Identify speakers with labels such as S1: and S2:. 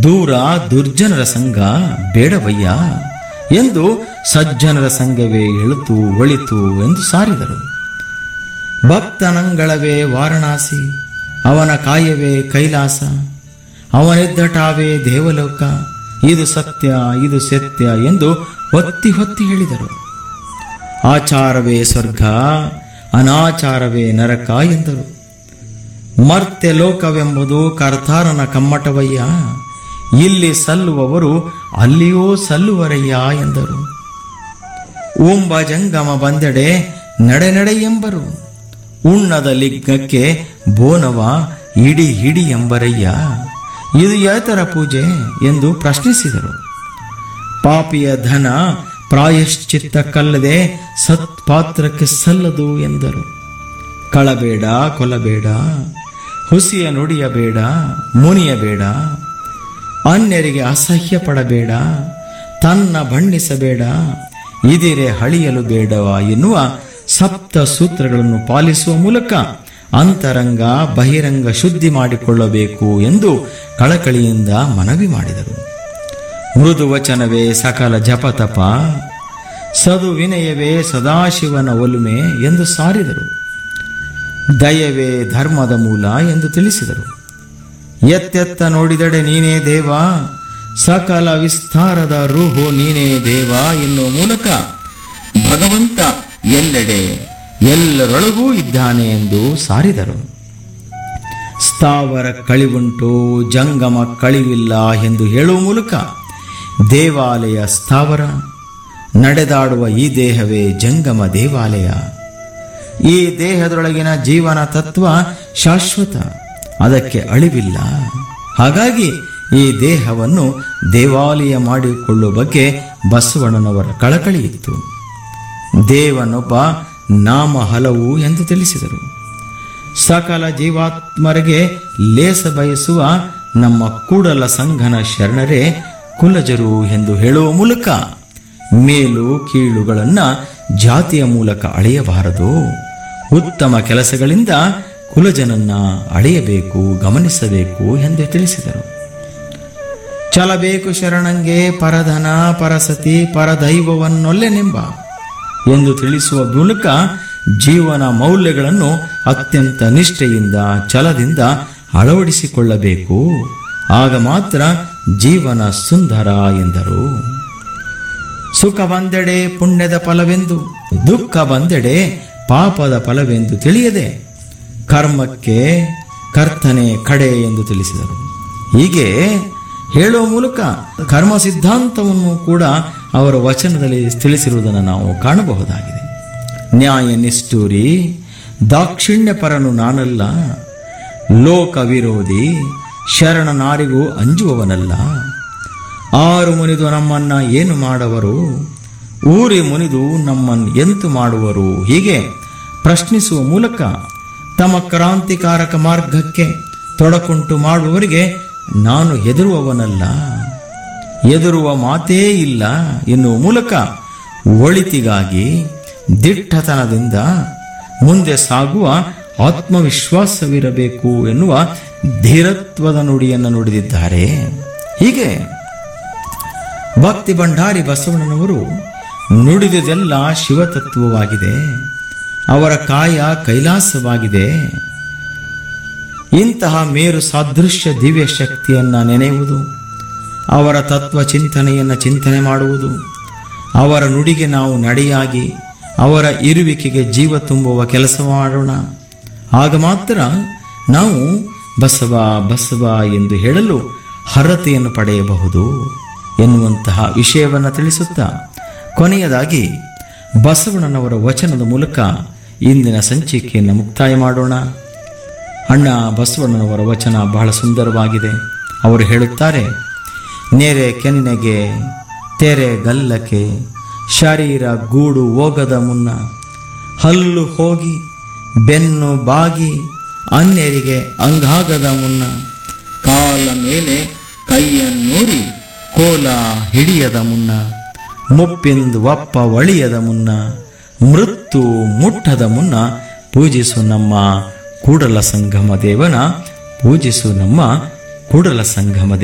S1: ದೂರ ದುರ್ಜನರ ಸಂಘ ಬೇಡವಯ್ಯ ಎಂದು ಸಜ್ಜನರ ಸಂಘವೇ ಎಳುತು ಒಳಿತು ಎಂದು ಸಾರಿದರು ಭಕ್ತನಂಗಳವೇ ವಾರಣಾಸಿ ಅವನ ಕಾಯವೇ ಕೈಲಾಸ ಅವನೆದ್ದಟಾವೇ ದೇವಲೋಕ ಇದು ಸತ್ಯ ಇದು ಸತ್ಯ ಎಂದು ಒತ್ತಿ ಹೊತ್ತಿ ಹೇಳಿದರು ಆಚಾರವೇ ಸ್ವರ್ಗ ಅನಾಚಾರವೇ ನರಕ ಎಂದರು ಮರ್ತ್ಯ ಲೋಕವೆಂಬುದು ಕರ್ತಾರನ ಕಮ್ಮಟವಯ್ಯ ಇಲ್ಲಿ ಸಲ್ಲುವವರು ಅಲ್ಲಿಯೂ ಸಲ್ಲುವರಯ್ಯ ಎಂದರು ಓಂಬ ಜಂಗಮ ಬಂದೆಡೆ ನಡೆ ನಡೆ ಎಂಬರು ಉಣ್ಣದ ಲಿಂಗಕ್ಕೆ ಬೋನವ ಇಡಿ ಹಿಡಿ ಎಂಬರಯ್ಯ ಇದು ಯಾತರ ಪೂಜೆ ಎಂದು ಪ್ರಶ್ನಿಸಿದರು ಪಾಪಿಯ ಧನ ಪ್ರಾಯಶ್ಚಿತ್ತಕ್ಕಲ್ಲದೆ ಸತ್ಪಾತ್ರಕ್ಕೆ ಸಲ್ಲದು ಎಂದರು ಕಳಬೇಡ ಕೊಲಬೇಡ ಹುಸಿಯ ನುಡಿಯಬೇಡ ಮುನಿಯಬೇಡ ಅನ್ಯರಿಗೆ ಅಸಹ್ಯ ಪಡಬೇಡ ತನ್ನ ಬಣ್ಣಿಸಬೇಡ ಇದಿರೆ ಹಳಿಯಲು ಬೇಡವ ಎನ್ನುವ ಸಪ್ತ ಸೂತ್ರಗಳನ್ನು ಪಾಲಿಸುವ ಮೂಲಕ ಅಂತರಂಗ ಬಹಿರಂಗ ಶುದ್ಧಿ ಮಾಡಿಕೊಳ್ಳಬೇಕು ಎಂದು ಕಳಕಳಿಯಿಂದ ಮನವಿ ಮಾಡಿದರು ಮೃದು ವಚನವೇ ಸಕಲ ಜಪತಪ ಸದು ವಿನಯವೇ ಸದಾಶಿವನ ಒಲುಮೆ ಎಂದು ಸಾರಿದರು ದಯವೇ ಧರ್ಮದ ಮೂಲ ಎಂದು ತಿಳಿಸಿದರು ಎತ್ತೆತ್ತ ನೋಡಿದಡೆ ನೀನೇ ದೇವ ಸಕಲ ವಿಸ್ತಾರದ ರೂಹು ನೀನೇ ದೇವ ಎನ್ನುವ ಮೂಲಕ ಭಗವಂತ ಎಲ್ಲೆಡೆ ಎಲ್ಲರೊಳಗೂ ಇದ್ದಾನೆ ಎಂದು ಸಾರಿದರು ಸ್ಥಾವರ ಕಳಿವುಂಟು ಜಂಗಮ ಕಳಿವಿಲ್ಲ ಎಂದು ಹೇಳುವ ಮೂಲಕ ದೇವಾಲಯ ಸ್ಥಾವರ ನಡೆದಾಡುವ ಈ ದೇಹವೇ ಜಂಗಮ ದೇವಾಲಯ ಈ ದೇಹದೊಳಗಿನ ಜೀವನ ತತ್ವ ಶಾಶ್ವತ ಅದಕ್ಕೆ ಅಳಿವಿಲ್ಲ ಹಾಗಾಗಿ ಈ ದೇಹವನ್ನು ದೇವಾಲಯ ಮಾಡಿಕೊಳ್ಳುವ ಬಗ್ಗೆ ಬಸವಣ್ಣನವರ ಕಳಕಳಿ ಇತ್ತು ದೇವನೊಬ್ಬ ನಾಮ ಹಲವು ಎಂದು ತಿಳಿಸಿದರು ಸಕಲ ಜೀವಾತ್ಮರಿಗೆ ಲೇಸ ಬಯಸುವ ನಮ್ಮ ಕೂಡಲ ಸಂಘನ ಶರಣರೇ ಕುಲಜರು ಎಂದು ಹೇಳುವ ಮೂಲಕ ಮೇಲು ಕೀಳುಗಳನ್ನ ಜಾತಿಯ ಮೂಲಕ ಅಳೆಯಬಾರದು ಉತ್ತಮ ಕೆಲಸಗಳಿಂದ ಕುಲಜನನ್ನ ಅಳೆಯಬೇಕು ಗಮನಿಸಬೇಕು ಎಂದು ತಿಳಿಸಿದರು ಚಲಬೇಕು ಶರಣಂಗೆ ಪರಧನ ಪರಸತಿ ಪರದೈವವನ್ನೊಲ್ಲೆನೆಂಬ ಎಂದು ತಿಳಿಸುವ ಮೂಲಕ ಜೀವನ ಮೌಲ್ಯಗಳನ್ನು ಅತ್ಯಂತ ನಿಷ್ಠೆಯಿಂದ ಛಲದಿಂದ ಅಳವಡಿಸಿಕೊಳ್ಳಬೇಕು ಆಗ ಮಾತ್ರ ಜೀವನ ಸುಂದರ ಎಂದರು ಸುಖ ಬಂದೆಡೆ ಪುಣ್ಯದ ಫಲವೆಂದು ದುಃಖ ಬಂದೆಡೆ ಪಾಪದ ಫಲವೆಂದು ತಿಳಿಯದೆ ಕರ್ಮಕ್ಕೆ ಕರ್ತನೆ ಕಡೆ ಎಂದು ತಿಳಿಸಿದರು ಹೀಗೆ ಹೇಳುವ ಮೂಲಕ ಕರ್ಮ ಸಿದ್ಧಾಂತವನ್ನು ಕೂಡ ಅವರ ವಚನದಲ್ಲಿ ತಿಳಿಸಿರುವುದನ್ನು ನಾವು ಕಾಣಬಹುದಾಗಿದೆ ನ್ಯಾಯ ನಿಷ್ಠೂರಿ ದಾಕ್ಷಿಣ್ಯಪರನು ನಾನಲ್ಲ ಲೋಕ ವಿರೋಧಿ ಶರಣನಾರಿಗೂ ಅಂಜುವವನಲ್ಲ ಆರು ಮುನಿದು ನಮ್ಮನ್ನ ಏನು ಮಾಡುವರು ಊರಿ ಮುನಿದು ನಮ್ಮನ್ನು ಎಂತು ಮಾಡುವರು ಹೀಗೆ ಪ್ರಶ್ನಿಸುವ ಮೂಲಕ ತಮ್ಮ ಕ್ರಾಂತಿಕಾರಕ ಮಾರ್ಗಕ್ಕೆ ತೊಡಕುಂಟು ಮಾಡುವವರಿಗೆ ನಾನು ಹೆದರುವವನಲ್ಲ ಎದುರುವ ಮಾತೇ ಇಲ್ಲ ಎನ್ನುವ ಮೂಲಕ ಒಳಿತಿಗಾಗಿ ದಿಟ್ಟತನದಿಂದ ಮುಂದೆ ಸಾಗುವ ಆತ್ಮವಿಶ್ವಾಸವಿರಬೇಕು ಎನ್ನುವ ಧೀರತ್ವದ ನುಡಿಯನ್ನು ನುಡಿದಿದ್ದಾರೆ ಹೀಗೆ ಭಕ್ತಿ ಭಂಡಾರಿ ಬಸವಣ್ಣನವರು ನುಡಿದುದೆಲ್ಲ ಶಿವತತ್ವವಾಗಿದೆ ಅವರ ಕಾಯ ಕೈಲಾಸವಾಗಿದೆ ಇಂತಹ ಮೇರು ಸಾದೃಶ್ಯ ದಿವ್ಯ ಶಕ್ತಿಯನ್ನ ನೆನೆಯುವುದು ಅವರ ತತ್ವ ಚಿಂತನೆಯನ್ನು ಚಿಂತನೆ ಮಾಡುವುದು ಅವರ ನುಡಿಗೆ ನಾವು ನಡೆಯಾಗಿ ಅವರ ಇರುವಿಕೆಗೆ ಜೀವ ತುಂಬುವ ಕೆಲಸ ಮಾಡೋಣ ಆಗ ಮಾತ್ರ ನಾವು ಬಸವ ಬಸವ ಎಂದು ಹೇಳಲು ಹರತೆಯನ್ನು ಪಡೆಯಬಹುದು ಎನ್ನುವಂತಹ ವಿಷಯವನ್ನು ತಿಳಿಸುತ್ತಾ ಕೊನೆಯದಾಗಿ ಬಸವಣ್ಣನವರ ವಚನದ ಮೂಲಕ ಇಂದಿನ ಸಂಚಿಕೆಯನ್ನು ಮುಕ್ತಾಯ ಮಾಡೋಣ ಅಣ್ಣ ಬಸವಣ್ಣನವರ ವಚನ ಬಹಳ ಸುಂದರವಾಗಿದೆ ಅವರು ಹೇಳುತ್ತಾರೆ ನೆರೆ ಕೆನ್ನೆಗೆ ತೆರೆ ಗಲ್ಲಕ್ಕೆ ಶರೀರ ಗೂಡು ಹೋಗದ ಮುನ್ನ ಹಲ್ಲು ಹೋಗಿ ಬೆನ್ನು ಬಾಗಿ ಅನ್ಯರಿಗೆ ಅಂಗಾಗದ ಮುನ್ನ ಕಾಲ ಮೇಲೆ ಕೈಯನ್ನೂರಿ ಕೋಲ ಹಿಡಿಯದ ಮುನ್ನ ಮುಪ್ಪಿಂದು ಒಪ್ಪ ಒಳಿಯದ ಮುನ್ನ ಮೃತ್ಯು ಮುಟ್ಟದ ಮುನ್ನ ಪೂಜಿಸು ನಮ್ಮ ಕೂಡಲ ಸಂಗಮ ದೇವನ ಪೂಜಿಸು ನಮ್ಮ ಕೂಡಲ ಸಂಗಮ